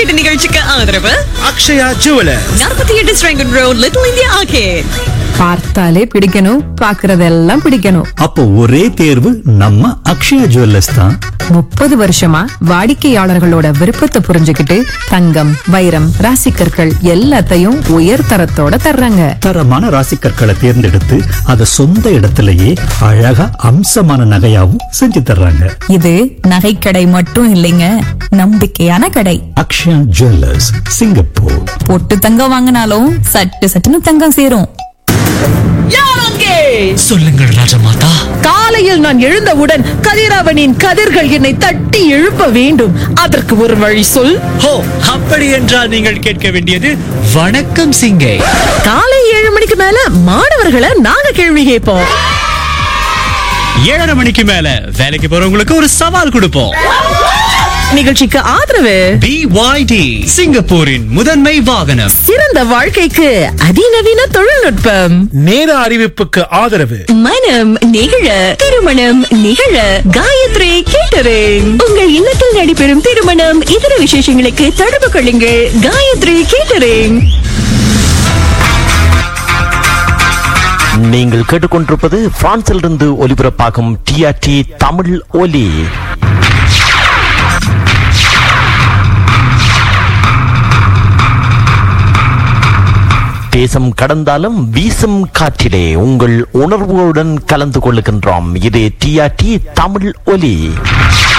கேட்ட நிகழ்ச்சிக்கு ஆதரவு அக்ஷயா ஜுவலர்ஸ் நாற்பத்தி எட்டு Serangoon road Little India arcade பார்த்தாலே பிடிக்கணும் பாக்குறதெல்லாம் பிடிக்கணும் அப்போ ஒரே தேர்வு நம்ம அக்ஷயா ஜுவல்லர்ஸ் தான் முப்பது வருஷமா வாடிக்கையாளர்களோட விருப்பத்தை புரிஞ்சுக்கிட்டு தங்கம் வைரம் ராசிக்கற்கள் எல்லாத்தையும் உயர் தரத்தோட தர்றாங்க தரமான ராசிக்கற்களை தேர்ந்தெடுத்து அதை சொந்த இடத்திலேயே அழகா அம்சமான நகையாவும் செஞ்சு தர்றாங்க இது நகைக்கடை மட்டும் இல்லைங்க நம்பிக்கையான கடை அக்ஷயா ஜுவல்லர்ஸ் சிங்கப்பூர் பொட்டு தங்கம் வாங்கினாலும் சட்டு சட்டுன்னு தங்கம் சேரும் சொல்லுங்கள் ராஜமாதா காலையில் நான் எழுந்தவுடன் கதிரவனின் கதிர்கள் என்னை தட்டி எழுப்ப வேண்டும் அதற்கு ஒரு வழி சொல் ஹோ அப்படி என்றால் நீங்கள் கேட்க வேண்டியது வணக்கம் சிங்கே காலை ஏழு மணிக்கு மேல மாணவர்களை நாங்க கேள்வி கேட்போம் ஏழரை மணிக்கு மேல வேலைக்கு போறவங்களுக்கு ஒரு சவால் கொடுப்போம் நிகழ்ச்சிக்கு ஆதரவு பிஒய்டி சிங்கப்பூரின் முதன்மை வாகனம் சிறந்த வாழ்க்கைக்கு அதிநவீன தொழில்நுட்பம் நேர அறிவிப்புக்கு ஆதரவு மனம் நிகழ திருமணம் நிகழ காயத்ரி கேட்டரிங் உங்கள் இல்லத்தில் நடைபெறும் திருமணம் இதர விசேஷங்களுக்கு தொடர்பு கொள்ளுங்கள் காயத்ரி கேட்டரிங் நீங்கள் கேட்டுக்கொண்டிருப்பது பிரான்சிலிருந்து ஒலிபரப்பாகும் டிஆர்டி தமிழ் ஒலி தேசம் கடந்தாலும் வீசும் காற்றிலே உங்கள் உணர்வுகளுடன் கலந்து கொள்ளுகின்றோம் இது டிஆர்டி தமிழ் ஒலி